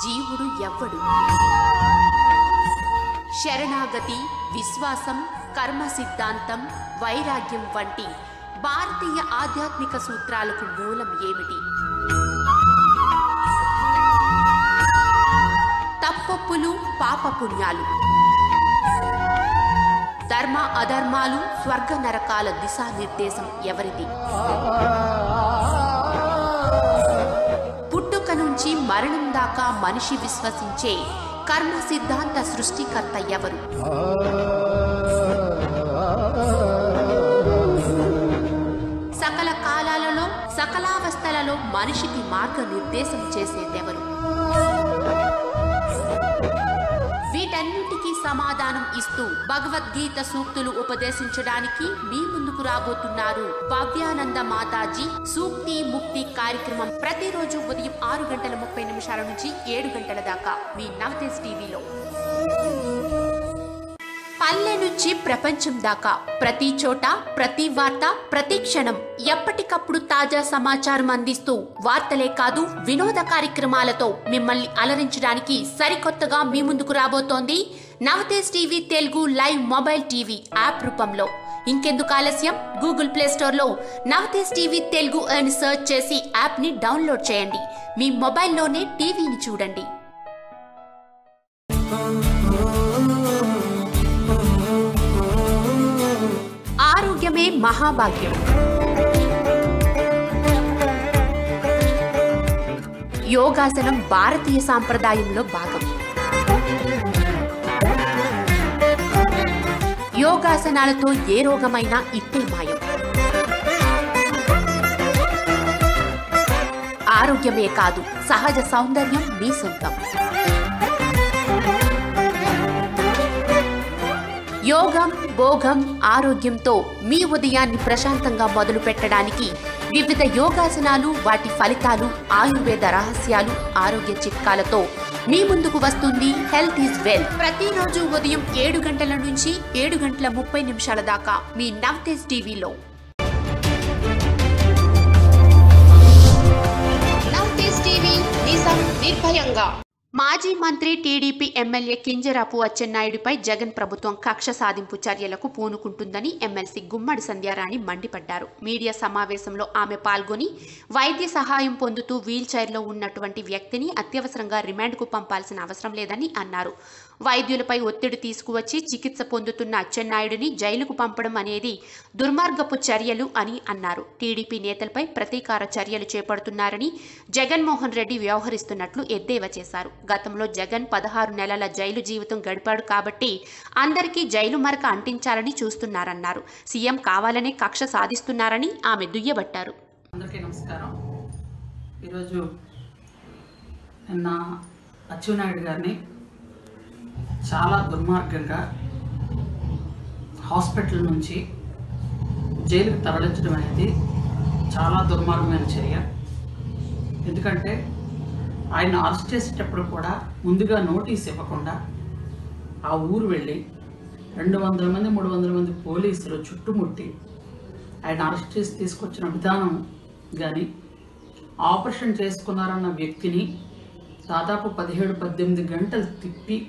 జీవుడు ఎవ్వడు శరణాగతి విశ్వాసం కర్మ సిద్ధాంతం వైరాగ్యం వంటి భారతీయ ఆధ్యాత్మిక సూత్రాలకు మూలం ఏమిటి తప్పొప్పులు పాపపుణ్యాలు ధర్మ అధర్మాలు స్వర్గ నరకాల దిశానిర్దేశం ఎవరిది పుట్టుక నుంచి మరణం దాకా మనిషి విశ్వసించే కర్మ సిద్ధాంత సృష్టికర్త ఎవరు సకల కాలాలలో సకలావస్థలలో మనిషికి మార్గనిర్దేశం చేసేదెవరు వీటన్నిటికీ సమాధానం ఇస్తూ భగవద్గీత సూక్తులు ఉపదేశించడానికి మీ ముందుకు రాబోతున్నారు భవ్యానంద మాతాజీ సూక్తి ముక్తి కార్యక్రమం ప్రతిరోజు ఉదయం ఆరు గంటల ముప్పై నిమిషాల నుంచి ఏడు గంటల దాకా మీ నవతేజ్ టీవీలో పల్లె నుంచి ప్రపంచం దాకా ప్రతి చోట ప్రతి వార్త ప్రతి క్షణం ఎప్పటికప్పుడు తాజా సమాచారం అందిస్తూ వార్తలే కాదు వినోద కార్యక్రమాలతో మిమ్మల్ని అలరించడానికి సరికొత్తగా మీ ముందుకు రాబోతోంది Navatej TV Telugu live mobile TV app రూపంలో ఇంకెందుకు ఆలస్యం గూగుల్ ప్లే స్టోర్ లో నవతేజ్ టీవీ తెలుగు అని సెర్చ్ చేసి యాప్ ని డౌన్లోడ్ చేయండి మీ మొబైల్లోనే టీవీని చూడండి ఆరోగ్యమే మహాభాగ్యం యోగాసనం భారతీయ సాంప్రదాయంలో భాగం యోగాసనాలతో ఏ రోగమైనా ఇట్టే మాయం ఆరోగ్యమే కాదు సహజ సౌందర్యం మీ సొంతం యోగం భోగం ఆరోగ్యంతో మీ ఉదయాన్ని ప్రశాంతంగా మొదలు పెట్టడానికి వివిధ యోగాసనాలు వాటి ఫలితాలు ఆయుర్వేద రహస్యాలు ఆరోగ్య చిట్కాలతో మీ ముందుకు వస్తుంది హెల్త్ ఈజ్ వెల్ ప్రతిరోజు ఉదయం ఏడు గంటల నుంచి ఏడు గంటల ముప్పై నిమిషాల దాకా మీ నవ్తేజ్ టీవీలో నవ్తేజ్ టీవీ నిజం నిర్భయంగా మాజీ మంత్రి టీడీపీ ఎమ్మెల్యే కింజరాపు అచ్చెన్నాయుడిపై జగన్ ప్రభుత్వం కక్ష సాధింపు చర్యలకు పూనుకుంటుందని ఎమ్మెల్సీ గుమ్మడి సంధ్యారాణి మండిపడ్డారు మీడియా సమావేశంలో ఆమె పాల్గొని వైద్య సహాయం పొందుతూ వీల్ చైర్లో ఉన్నటువంటి వ్యక్తిని అత్యవసరంగా రిమాండ్కు పంపాల్సిన అవసరం లేదని అన్నారు వైద్యులపై ఒత్తిడి తీసుకువచ్చి చికిత్స పొందుతున్న అచ్చెన్నాయుడిని జైలుకు పంపడం అనేది దుర్మార్గపు చర్యలు అని అన్నారు టీడీపీ నేతలపై ప్రతీకార చర్యలు చేపడుతున్నారని జగన్మోహన్ రెడ్డి వ్యవహరిస్తున్నట్లు ఎద్దేవా చేశారు గతంలో జగన్ పదహారు నెలల జైలు జీవితం గడిపాడు కాబట్టి అందరికీ జైలు మరక అంటించాలని చూస్తున్నారన్నారు సీఎం కావాలనే కక్ష సాధిస్తున్నారని ఆమె దుయ్యబట్టారు అందరికీ నమస్కారం ఈరోజు నిన్న అచ్చెన్నాయుడు గారిని చాలా దుర్మార్గంగా హాస్పిటల్ నుంచి జైలుకి తరలించడం అనేది చాలా దుర్మార్గమైన చర్య ఎందుకంటే ఆయన అరెస్ట్ చేసేటప్పుడు కూడా ముందుగా నోటీస్ ఇవ్వకుండా ఆ ఊరు వెళ్ళి రెండు వందల మంది మూడు వందల మంది పోలీసులు చుట్టుముట్టి ఆయన అరెస్ట్ చేసి తీసుకొచ్చిన విధానం కానీ ఆపరేషన్ చేసుకున్నారన్న వ్యక్తిని దాదాపు పదిహేడు పద్దెనిమిది గంటలు తిప్పి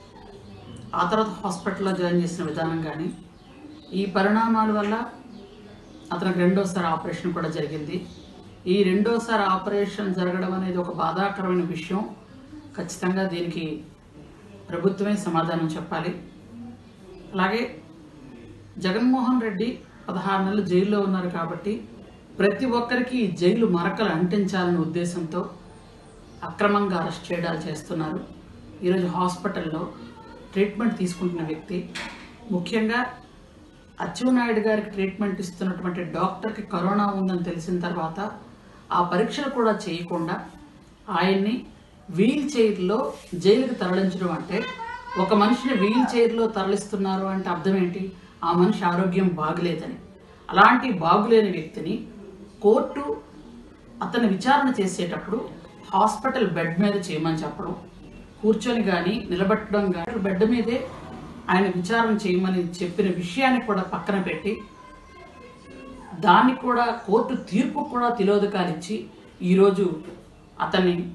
ఆ తర్వాత హాస్పిటల్లో జాయిన్ చేసిన విధానం కానీ ఈ పరిణామాల వల్ల అతనికి రెండోసారి ఆపరేషన్ కూడా జరిగింది ఈ రెండోసారి ఆపరేషన్ జరగడం అనేది ఒక బాధాకరమైన విషయం ఖచ్చితంగా దీనికి ప్రభుత్వమే సమాధానం చెప్పాలి అలాగే జగన్మోహన్ రెడ్డి పదహారు నెలలు జైల్లో ఉన్నారు కాబట్టి ప్రతి ఒక్కరికి ఈ జైలు మరకలు అంటించాలనే ఉద్దేశంతో అక్రమంగా అరెస్ట్ చేయడాలు చేస్తున్నారు ఈరోజు హాస్పిటల్లో ట్రీట్మెంట్ తీసుకుంటున్న వ్యక్తి ముఖ్యంగా అచ్చెన్నాయుడు గారికి ట్రీట్మెంట్ ఇస్తున్నటువంటి డాక్టర్కి కరోనా ఉందని తెలిసిన తర్వాత ఆ పరీక్షలు కూడా చేయకుండా ఆయన్ని వీల్ చైర్లో జైలుకి తరలించడం అంటే ఒక మనిషిని వీల్ చైర్లో తరలిస్తున్నారు అంటే అర్థం ఏంటి ఆ మనిషి ఆరోగ్యం బాగులేదని అలాంటి బాగులేని వ్యక్తిని కోర్టు అతను విచారణ చేసేటప్పుడు హాస్పిటల్ బెడ్ మీద చేయమని చెప్పడం కూర్చొని కానీ నిలబెట్టడం కానీ బెడ్ మీదే ఆయన విచారణ చేయమని చెప్పిన విషయాన్ని కూడా పక్కన పెట్టి దాన్ని కూడా కోర్టు తీర్పు కూడా తిలోదకాలిచ్చి ఈరోజు అతన్ని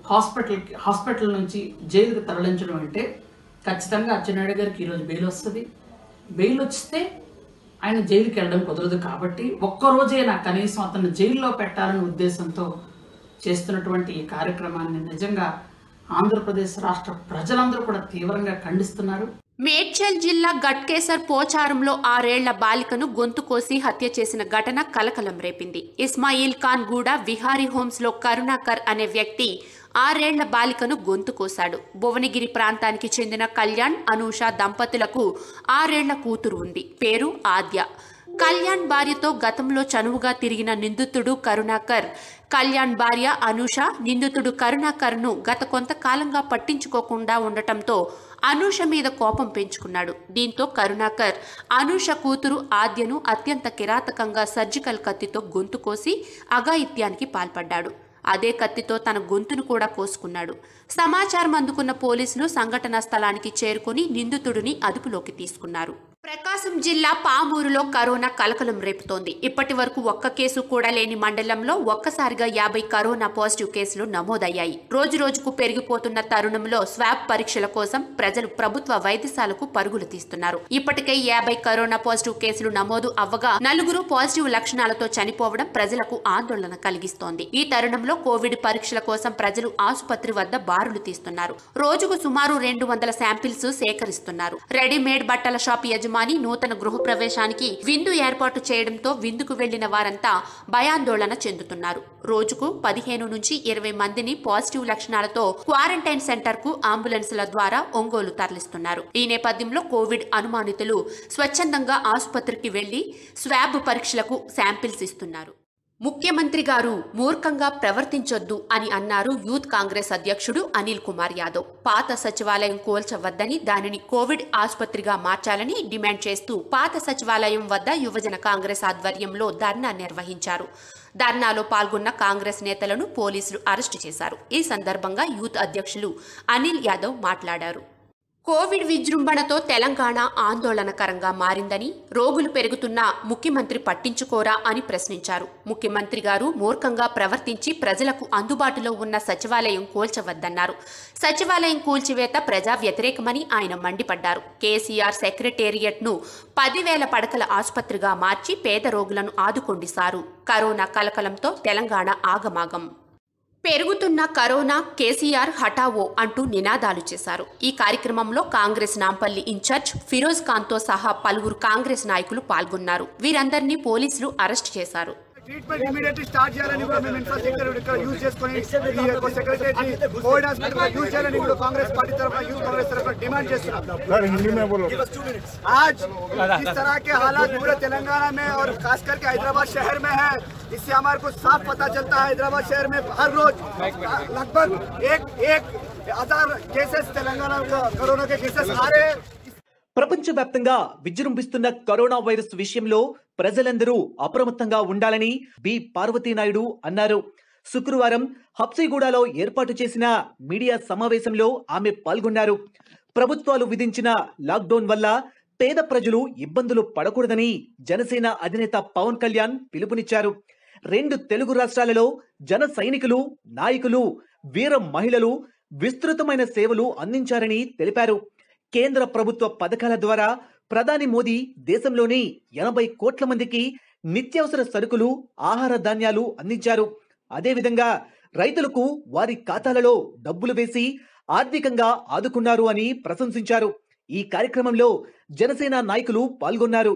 హాస్పిటల్ హాస్పిటల్ నుంచి జైలుకి తరలించడం అంటే ఖచ్చితంగా అచ్చెన్నాయుడు గారికి ఈరోజు బెయిల్ వస్తుంది బెయిల్ వస్తే ఆయన జైలుకి వెళ్ళడం కుదరదు కాబట్టి ఒక్కరోజైనా కనీసం అతను జైల్లో పెట్టాలనే ఉద్దేశంతో చేస్తున్నటువంటి ఈ కార్యక్రమాన్ని నిజంగా ఆంధ్రప్రదేశ్ రాష్ట్ర ప్రజలందరూ కూడా తీవ్రంగా ఖండిస్తున్నారు మేడ్చల్ జిల్లా గట్కేసర్ పోచారంలో ఆరేళ్ల బాలికను గొంతు కోసి హత్య చేసిన ఘటన కలకలం రేపింది ఇస్మాయిల్ ఖాన్ గూడ విహారీ హోమ్స్ లో కరుణాకర్ అనే వ్యక్తి ఆరేళ్ల బాలికను గొంతు కోశాడు భువనగిరి ప్రాంతానికి చెందిన కళ్యాణ్ అనూష దంపతులకు ఆరేళ్ల కూతురు ఉంది పేరు ఆద్య కళ్యాణ్ భార్యతో గతంలో చనువుగా తిరిగిన నిందితుడు కరుణాకర్ కళ్యాణ్ భార్య అనూష నిందితుడు కరుణాకర్ను గత కొంతకాలంగా పట్టించుకోకుండా ఉండటంతో అనూష మీద కోపం పెంచుకున్నాడు దీంతో కరుణాకర్ అనూష కూతురు ఆద్యను అత్యంత కిరాతకంగా సర్జికల్ కత్తితో గొంతు కోసి అఘాయిత్యానికి పాల్పడ్డాడు అదే కత్తితో తన గొంతును కూడా కోసుకున్నాడు సమాచారం అందుకున్న పోలీసులు సంఘటనా స్థలానికి చేరుకుని నిందితుడిని అదుపులోకి తీసుకున్నారు ప్రకాశం జిల్లా పామూరులో కరోనా కలకలం రేపుతోంది ఇప్పటి వరకు ఒక్క కేసు కూడా లేని మండలంలో ఒక్కసారిగా యాభై కరోనా పాజిటివ్ కేసులు నమోదయ్యాయి రోజు రోజుకు పెరిగిపోతున్న తరుణంలో స్వాబ్ పరీక్షల కోసం ప్రజలు ప్రభుత్వ వైద్యశాలకు పరుగులు తీస్తున్నారు ఇప్పటికే యాభై కరోనా పాజిటివ్ కేసులు నమోదు అవ్వగా నలుగురు పాజిటివ్ లక్షణాలతో చనిపోవడం ప్రజలకు ఆందోళన కలిగిస్తోంది ఈ తరుణంలో కోవిడ్ పరీక్షల కోసం ప్రజలు ఆసుపత్రి వద్ద బారులు తీస్తున్నారు రోజుకు సుమారు రెండు వందల శాంపిల్స్ సేకరిస్తున్నారు రెడీమేడ్ బట్టల షాప్ యజమాని నూతన గృహ ప్రవేశానికి విందు ఏర్పాటు చేయడంతో విందుకు వెళ్లిన వారంతా భయాందోళన చెందుతున్నారు రోజుకు పదిహేను నుంచి ఇరవై మందిని పాజిటివ్ లక్షణాలతో క్వారంటైన్ సెంటర్ కు అంబులెన్స్ల ద్వారా ఒంగోలు తరలిస్తున్నారు ఈ నేపథ్యంలో కోవిడ్ అనుమానితులు స్వచ్ఛందంగా ఆసుపత్రికి వెళ్లి స్వాబ్ పరీక్షలకు శాంపిల్స్ ఇస్తున్నారు ముఖ్యమంత్రి గారు మూర్ఖంగా ప్రవర్తించొద్దు అని అన్నారు యూత్ కాంగ్రెస్ అధ్యక్షుడు అనిల్ కుమార్ యాదవ్ పాత సచివాలయం కూల్చవద్దని దానిని కోవిడ్ ఆసుపత్రిగా మార్చాలని డిమాండ్ చేస్తూ పాత సచివాలయం వద్ద యువజన కాంగ్రెస్ ఆధ్వర్యంలో ధర్నా నిర్వహించారు ధర్నాలో పాల్గొన్న కాంగ్రెస్ నేతలను పోలీసులు అరెస్టు చేశారు ఈ సందర్భంగా యూత్ అధ్యక్షులు అనిల్ యాదవ్ మాట్లాడారు కోవిడ్ విజృంభణతో తెలంగాణ ఆందోళనకరంగా మారిందని రోగులు పెరుగుతున్నా ముఖ్యమంత్రి పట్టించుకోరా అని ప్రశ్నించారు ముఖ్యమంత్రి గారు మూర్ఖంగా ప్రవర్తించి ప్రజలకు అందుబాటులో ఉన్న సచివాలయం కూల్చవద్దన్నారు సచివాలయం కూల్చివేత ప్రజా వ్యతిరేకమని ఆయన మండిపడ్డారు కేసీఆర్ సెక్రటేరియట్ను పదివేల పడకల ఆసుపత్రిగా మార్చి పేద రోగులను ఆదుకోండి సారు కరోనా కలకలంతో తెలంగాణ ఆగమాగం పెరుగుతున్న కరోనా కేసీఆర్ హఠావో అంటూ నినాదాలు చేశారు ఈ కార్యక్రమంలో కాంగ్రెస్ నాంపల్లి ఇన్ఛార్జ్ ఫిరోజ్ ఖాన్తో సహా పలువురు కాంగ్రెస్ నాయకులు పాల్గొన్నారు వీరందరినీ పోలీసులు అరెస్ట్ చేశారు ట్రీట్మెంట్ ఇమీడియట్లీ స్టార్ట్ చేయాలని కూడా మేము ఇన్ఫ్రాస్ట్రక్చర్ ఇక్కడ యూజ్ చేసుకొని ఈ యొక్క సెక్రటరీ కోవిడ్ హాస్పిటల్ యూజ్ చేయాలని కూడా కాంగ్రెస్ పార్టీ తరఫున యూత్ कांग्रेस तरफ डिमांड చేస్తున్నాం सर हिंदी में बोलो आज इस तरह के हालात पूरे तेलंगाना में और खास करके हैदराबाद शहर में है इससे हमारे को साफ पता चलता है हैदराबाद शहर में हर रोज लगभग एक एक हजार केसेस तेलंगाना का कोरोना के केसेस आ रहे हैं ప్రపంచవ్యాప్తంగా విజృంభిస్తున్న కరోనా వైరస్ విషయంలో ప్రజలందరూ అప్రమత్తంగా ఉండాలని బి పార్వతీనాయుడు అన్నారు శుక్రవారం హబ్సిగూడలో ఏర్పాటు చేసిన మీడియా సమావేశంలో ఆమె పాల్గొన్నారు ప్రభుత్వాలు విధించిన లాక్డౌన్ వల్ల పేద ప్రజలు ఇబ్బందులు పడకూడదని జనసేన అధినేత పవన్ కళ్యాణ్ పిలుపునిచ్చారు రెండు తెలుగు రాష్ట్రాలలో జన సైనికులు నాయకులు వీర మహిళలు విస్తృతమైన సేవలు అందించారని తెలిపారు కేంద్ర ప్రభుత్వ పథకాల ద్వారా ప్రధాని మోదీ దేశంలోని ఎనభై కోట్ల మందికి నిత్యావసర సరుకులు ఆహార ధాన్యాలు అందించారు అదేవిధంగా రైతులకు వారి ఖాతాలలో డబ్బులు వేసి ఆర్థికంగా ఆదుకున్నారు అని ప్రశంసించారు ఈ కార్యక్రమంలో జనసేన నాయకులు పాల్గొన్నారు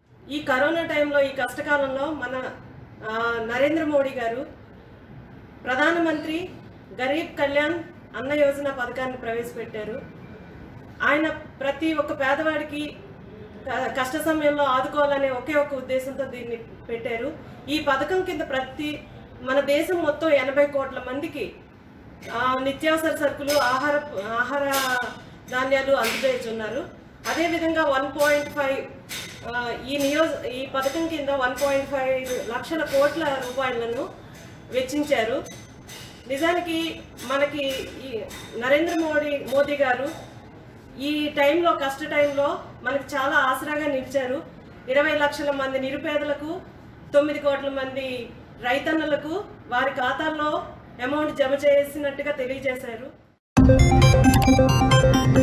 ఈ కరోనా టైంలో ఈ కష్టకాలంలో మన ఆ, నరేంద్ర మోడీ గారు ప్రధానమంత్రి గరీబ్ కళ్యాణ్ అన్న యోజన పథకాన్ని ప్రవేశపెట్టారు ఆయన ప్రతి ఒక్క పేదవాడికి క- కష్ట సమయంలో ఆదుకోవాలనే ఒకే ఒక ఉద్దేశంతో దీన్ని పెట్టారు ఈ పథకం కింద ప్రతి మన దేశం మొత్తం ఎనభై కోట్ల మందికి ఆ, నిత్యావసర సరుకులు ఆహార ఆహార ధాన్యాలు అందజేస్తున్నారు అదేవిధంగా వన్ పాయింట్ ఫైవ్ ఈ నియోజ ఈ పథకం కింద వన్ పాయింట్ ఫైవ్ లక్షల కోట్ల రూపాయలను వెచ్చించారు నిజానికి మనకి ఈ నరేంద్ర మోడీ మోదీ గారు ఈ టైంలో కష్ట టైంలో మనకి చాలా ఆసరాగా నిలిచారు ఇరవై లక్షల మంది నిరుపేదలకు తొమ్మిది కోట్ల మంది రైతన్నలకు వారి ఖాతాల్లో అమౌంట్ జమ చేసినట్టుగా తెలియజేశారు